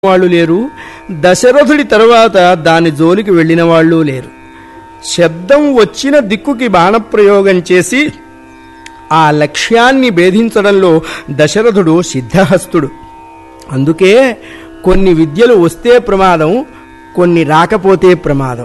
వాళ్ళు లేరు దశరథుడి తరువాత దాని జోలికి వెళ్ళిన వాళ్ళు లేరు శబ్దం వచ్చిన దిక్కుకి బాణప్రయోగం చేసి ఆ లక్ష్యాన్ని భేదించడంలో దశరథుడు సిద్ధహస్తుడు అందుకే కొన్ని విద్యలు వస్తే ప్రమాదం కొన్ని రాకపోతే ప్రమాదం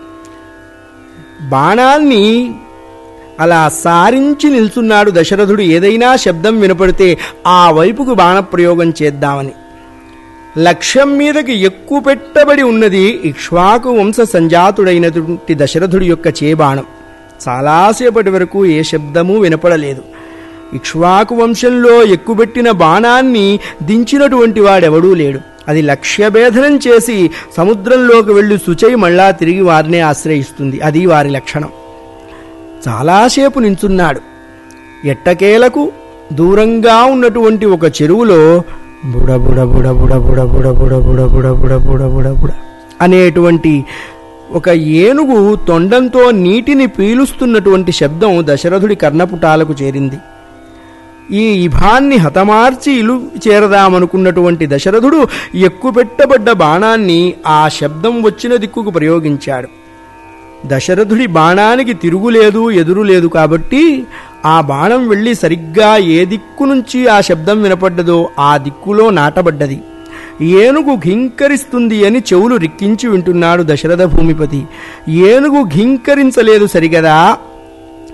బాణాన్ని అలా సారించి నిల్చున్నాడు దశరథుడు ఏదైనా శబ్దం వినపడితే ఆ వైపుకు బాణప్రయోగం చేద్దామని లక్ష్యం మీదకి ఎక్కువ పెట్టబడి ఉన్నది ఇక్ష్వాకు వంశ సంజాతుడైనటువంటి దశరథుడి యొక్క చేబాణం చాలాసేపటి వరకు ఏ శబ్దమూ వినపడలేదు ఇక్ష్వాకు వంశంలో ఎక్కుబెట్టిన బాణాన్ని దించినటువంటి వాడెవడూ లేడు అది లక్ష్యభేదనం చేసి సముద్రంలోకి వెళ్లి శుచై మళ్ళా తిరిగి వారినే ఆశ్రయిస్తుంది అది వారి లక్షణం చాలాసేపు నించున్నాడు ఎట్టకేలకు దూరంగా ఉన్నటువంటి ఒక చెరువులో బుడ బుడ బుడ బుడ బుడ బుడ బుడ బుడ బుడ బుడ బుడ బుడ బుడ అనేటువంటి ఒక ఏనుగు తొండంతో నీటిని పీలుస్తున్నటువంటి శబ్దం దశరథుడి కర్ణపుటాలకు చేరింది ఈ ఇభాన్ని హతమార్చి ఇలు చేరదామనుకున్నటువంటి దశరథుడు ఎక్కుపెట్టబడ్డ బాణాన్ని ఆ శబ్దం వచ్చిన దిక్కుకు ప్రయోగించాడు దశరథుడి బాణానికి తిరుగులేదు ఎదురు లేదు కాబట్టి ఆ బాణం వెళ్ళి సరిగ్గా ఏ దిక్కు నుంచి ఆ శబ్దం వినపడ్డదో ఆ దిక్కులో నాటబడ్డది ఏనుగు ఘింకరిస్తుంది అని చెవులు రిక్కించి వింటున్నాడు దశరథ భూమిపతి ఏనుగు ఘింకరించలేదు సరిగదా